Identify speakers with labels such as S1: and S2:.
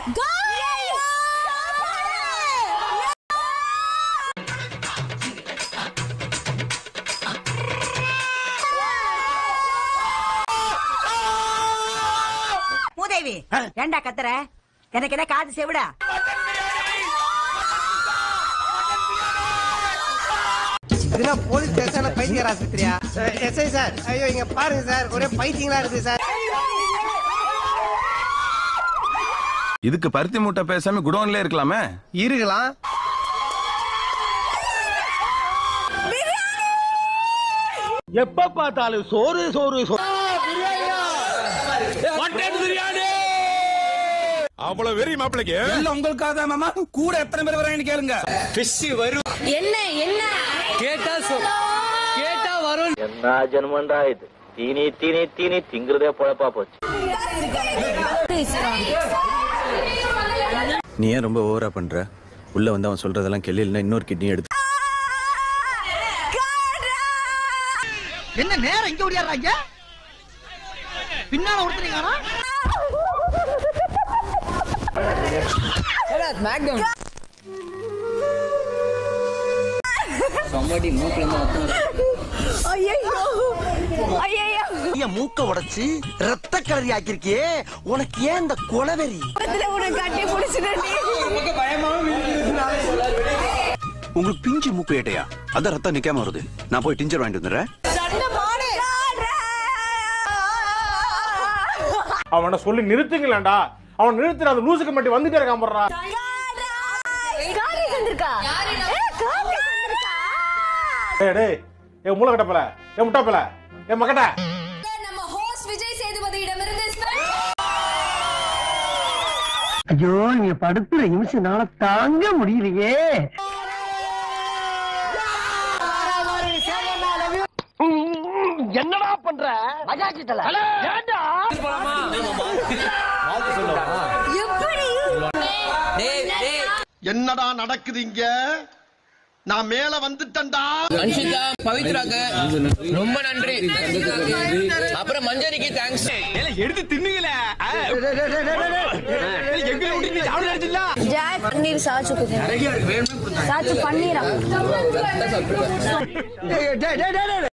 S1: மூதேவி ஏண்டா கத்துற எனக்கு என்ன காது செவிடா
S2: இதெல்லாம் போலீஸ் ஸ்டேஷன்ல பைத்தியர் ஆஸ்பத்திரியா எஸ்ஐ சார் ஐயோ இங்க பாருங்க சார் ஒரே பைத்தியங்களா இருக்கு சார்
S3: இதுக்கு பருத்தி மூட்டை பேசாம குடோன்ல இருக்கலாமே
S2: இருக்கலாம்
S4: எப்ப பார்த்தாலும் சோறு சோறு சோறு
S3: அவ்வளவு வெறி மாப்பிளைக்கு
S5: இல்ல உங்களுக்காக தான் மாமா கூட எத்தனை பேர் வராங்கன்னு கேளுங்க
S6: என்ன என்ன
S5: கேட்டா சொல் கேட்டா வரும்
S4: என்ன ஜென்மண்டா இது தீனி தீனி தீனி திங்கிறதே பொழப்பா போச்சு
S7: நீ ஏன் ரொம்ப ஓவரா பண்ற உள்ள வந்து அவன் சொல்றதெல்லாம் கெல்லி இல்லைன்னா இன்னொரு கிட்னி எடுத்து
S2: என்ன நேரம் இங்க ஓடியாடுறாங்க பின்னால ஒருத்தரீங்களா
S6: ஐயோ
S2: மூக்க உடைச்சு ரத்த கலரி ஆக்கிருக்கியே உனக்கு ஏன் இந்த கொலவெறி
S7: உங்களுக்கு பிஞ்சு மூக்கு ஏட்டையா அதான் ரத்தம் நிக்காம வருது நான் போய் டிஞ்சர் வாங்கிட்டு வந்துடுறேன்
S4: அவனை சொல்லி நிறுத்துங்களேன்டா அவன் நிறுத்துற அந்த லூசுக்கு மட்டும் வந்துட்டே இருக்கான் போடுறா டேய் டேய் ஏ மூளை கட்டப்பல ஏ முட்டாப்பல ஏ மக்கட்ட
S6: நம்ம ஹோஸ்ட் விஜய் சேதுபதியிடமிருந்து
S2: ஐயோ நீங்க படுத்துற நிமிஷம்னால தாங்க முடியலையே என்னடா பண்ற
S8: என்னடா நடக்குது இங்க நான் மேல வந்துட்டேன்டா
S5: அன்ஷிதா பவித்ராக்கு ரொம்ப நன்றி அப்புறம் மஞ்சரிக்கு தேங்க்ஸ் எடுத்து தின்னுங்களே எங்க விட்டு சாப்பிட அடிச்சிடல
S6: ஜாய் பன்னீர் சாச்சு சாச்சு பன்னீரா